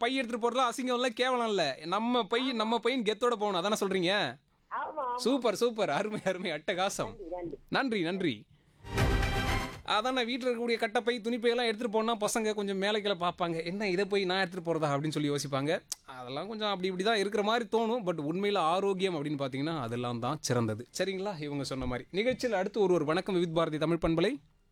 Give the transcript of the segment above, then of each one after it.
by எடுத்துட்டு போறதுல அசிங்கம் இல்ல கேவலம் இல்ல நம்ம பை நம்ம பையன் கெத்தோட போகணும் அதானே சொல்றீங்க ஆமா ஆமா சூப்பர் சூப்பர் அருமை அருமை அட்டகாசம் நன்றி நன்றி நன்றி அதான் நான் வீட்டில் இருக்கக்கூடிய கட்டப்பை துணிப்பை எல்லாம் எடுத்துகிட்டு போனால் பசங்க கொஞ்சம் மேலே கீழே பார்ப்பாங்க என்ன இதை போய் நான் எடுத்துகிட்டு போகிறதா அப்படின்னு சொல்லி யோசிப்பாங்க அதெல்லாம் கொஞ்சம் அப்படி இப்படி தான் இருக்கிற மாதிரி தோணும் பட் உண்மையில் ஆரோக்கியம் அப்படின்னு பார்த்தீங்கன்னா அதெல்லாம் தான் சிறந்தது சரிங்களா இவங்க சொன்ன மாதிரி நிகழ்ச்சியில் அடுத்து ஒரு ஒரு வணக்கம் விவித் பாரதி தமிழ் பண்பலை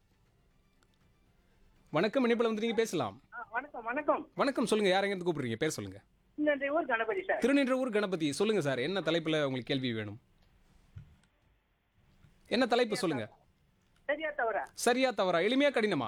வணக்கம் இணைப்பில் வந்து நீங்கள் பேசலாம் ஆ, வணக்கம் வணக்கம் வணக்கம் சொல்லுங்கள் யார் எங்கேருந்து கூப்பிடுறீங்க பேர் சொல்லுங்கள் இந்த ஊர் கணபதி சார் திருநின்றவூர் கணபதி சொல்லுங்கள் சார் என்ன தலைப்பில் உங்களுக்கு கேள்வி வேணும் என்ன தலைப்பு சொல்லுங்கள் சரியா தவறா சரியா தவறா எளிமையா கடினமா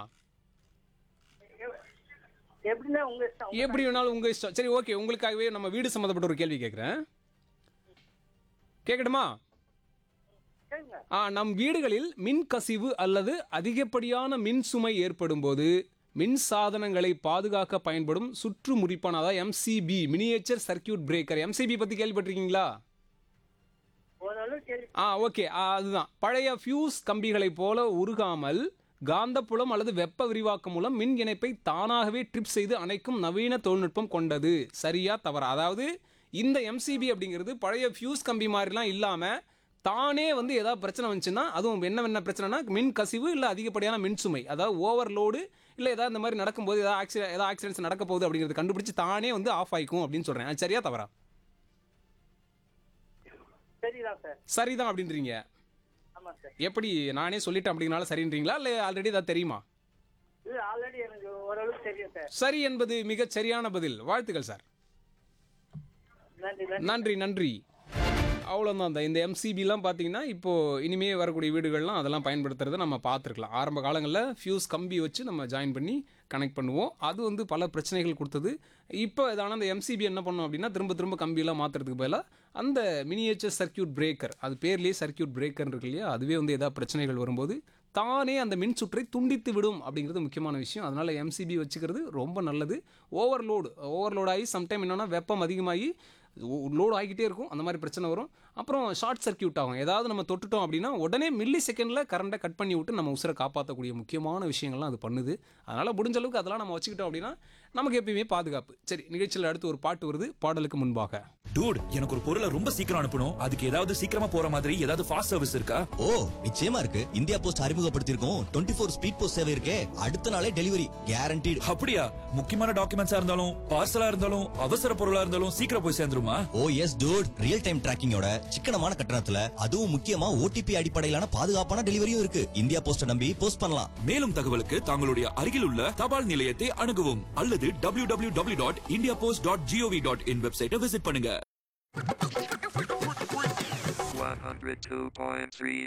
எப்படின்னா உங்க இஷ்டம் எப்படி வேணாலும் உங்க இஷ்டம் சரி ஓகே உங்களுக்காகவே நம்ம வீடு சம்மந்தப்பட்ட ஒரு கேள்வி கேட்குறேன் கேட்கட்டுமா கேளுங்க ஆ நம் வீடுகளில் மின் கசிவு அல்லது அதிகப்படியான மின் சுமை ஏற்படும் போது மின் சாதனங்களை பாதுகாக்க பயன்படும் சுற்று முறிப்பான அதாவது MCB miniature circuit breaker MCB பத்தி கேள்விப்பட்டிருக்கீங்களா ஓரளவு சரி ஆ ஓகே ஆ, அதுதான் பழைய ஃபியூஸ் கம்பிகளைப் போல உருகாமல் காந்தப்புலம் அல்லது வெப்ப விரிவாக்கம் மூலம் மின் இணைப்பை தானாகவே ட்ரிப் செய்து அணைக்கும் நவீன தொழில்நுட்பம் கொண்டது சரியா தவறா அதாவது இந்த எம்சிபி அப்படிங்கிறது பழைய ஃபியூஸ் கம்பி மாதிரிலாம் இல்லாமல் தானே வந்து ஏதாவது பிரச்சனை வந்துச்சுன்னா அதுவும் என்ன என்ன பிரச்சனைனா மின் கசிவு இல்லை அதிகப்படியான மின் சுமை அதாவது ஓவர்லோடு இல்லை ஏதாவது இந்த மாதிரி நடக்கும்போது ஏதாவது ஆக்சிடென்ட் ஏதாவது ஆக்சிடென்ட்ஸ் நடக்க போகுது அப்படிங்கிறது கண்டுபிடிச்சு தானே வந்து ஆஃப் ஆயிக்கும் அப்படின்னு சொல்கிறேன் அது சரியா தவறா சரிதான் சார் சரிதான் அப்படின்றீங்க ஆமா சார் எப்படி நானே சொல்லிட்டேன் அப்படிங்கனால சரின்றீங்களா இல்லை ஆல்ரெடி ஏதாவது தெரியுமா இது ஆல்ரெடி எனக்கு ஓரளவுக்கு தெரியும் சார் சரி என்பது மிகச் சரியான பதில் வாழ்த்துக்கள் சார் நன்றி நன்றி நன்றி நன்றி அவ்வளோதான் இந்த இந்த எம்சிபிலாம் பார்த்தீங்கன்னா இப்போது இனிமே வரக்கூடிய வீடுகள்லாம் அதெல்லாம் பயன்படுத்துறதை நம்ம பார்த்துருக்கலாம் ஆரம்ப காலங்களில் ஃபியூஸ் கம்பி வச்சு நம்ம ஜாயின் பண்ணி கனெக்ட் பண்ணுவோம் அது வந்து பல பிரச்சனைகள் கொடுத்தது இப்போ இதான அந்த எம்சிபி என்ன பண்ணோம் அப்படின்னா திரும்ப திரும்ப கம்பியெல்லாம் மாற்றுறதுக்கு பதிலாக அந்த மினியேச்சர் சர்க்கியூட் பிரேக்கர் அது பேர்லேயே சர்க்கியூட் பிரேக்கர் இருக்கு இல்லையா அதுவே வந்து ஏதாவது பிரச்சனைகள் வரும்போது தானே அந்த மின் சுற்றை துண்டித்து விடும் அப்படிங்கிறது முக்கியமான விஷயம் அதனால் எம்சிபி வச்சுக்கிறது ரொம்ப நல்லது ஓவர்லோடு ஓவர்லோட் ஆகி சம்டைம் என்னென்னா வெப்பம் அதிகமாகி லோடு ஆகிக்கிட்டே இருக்கும் அந்த மாதிரி பிரச்சனை வரும் அப்புறம் ஷார்ட் சர்க்கியூட் ஆகும் ஏதாவது நம்ம தொட்டுட்டோம் அப்படின்னா உடனே மில்லி செகண்டில் கரண்ட்டை கட் பண்ணி விட்டு நம்ம உசுரை காப்பாற்றக்கூடிய முக்கியமான விஷயங்கள்லாம் அது பண்ணுது அதனால் முடிஞ்ச அளவுக்கு அதெல்லாம் நம்ம வச்சுக்கிட்டோம் அப்படின்னா நமக்கு எப்பயுமே பாதுகாப்பு சரி நிகழ்ச்சியில் அடுத்து ஒரு பாட்டு வருது பாடலுக்கு முன்பாக டூட் எனக்கு ஒரு பொருளை ரொம்ப சீக்கிரம் அனுப்பணும் அதுக்கு ஏதாவது சீக்கிரமா போற மாதிரி ஏதாவது ஃபாஸ்ட் சர்வீஸ் இருக்கா ஓ நிச்சயமா இருக்கு இந்தியா போஸ்ட் அறிமுகப்படுத்தியிருக்கோம் டுவெண்ட்டி ஃபோர் ஸ்பீட் போஸ்ட் சேவை இருக்கே அடுத்த நாளே டெலிவரி கேரண்டீடு அப்படியா முக்கியமான டாக்குமெண்ட்ஸா இருந்தாலும் பார்சலா இருந்தாலும் அவசர பொருளா இருந்தாலும் சீக்கிரம் போய் சேர்ந்துருமா oh yes dude real time டிராக்கிங்கோட சிக்கனமான கட்டணத்துல அதுவும் முக்கியமா ஓடிபி அடிப்படையிலான பாதுகாப்பான டெலிவரியும் இருக்கு இந்தியா போஸ்ட நம்பி போஸ்ட் பண்ணலாம் மேலும் தகவலுக்கு தங்களுடைய அருகில் உள்ள தபால் நிலையத்தை அணுகவும் அல்லது W W W dot India Post dot GOV dot in வெப்சைட்டை விசிட் பண்ணுங்க 102.3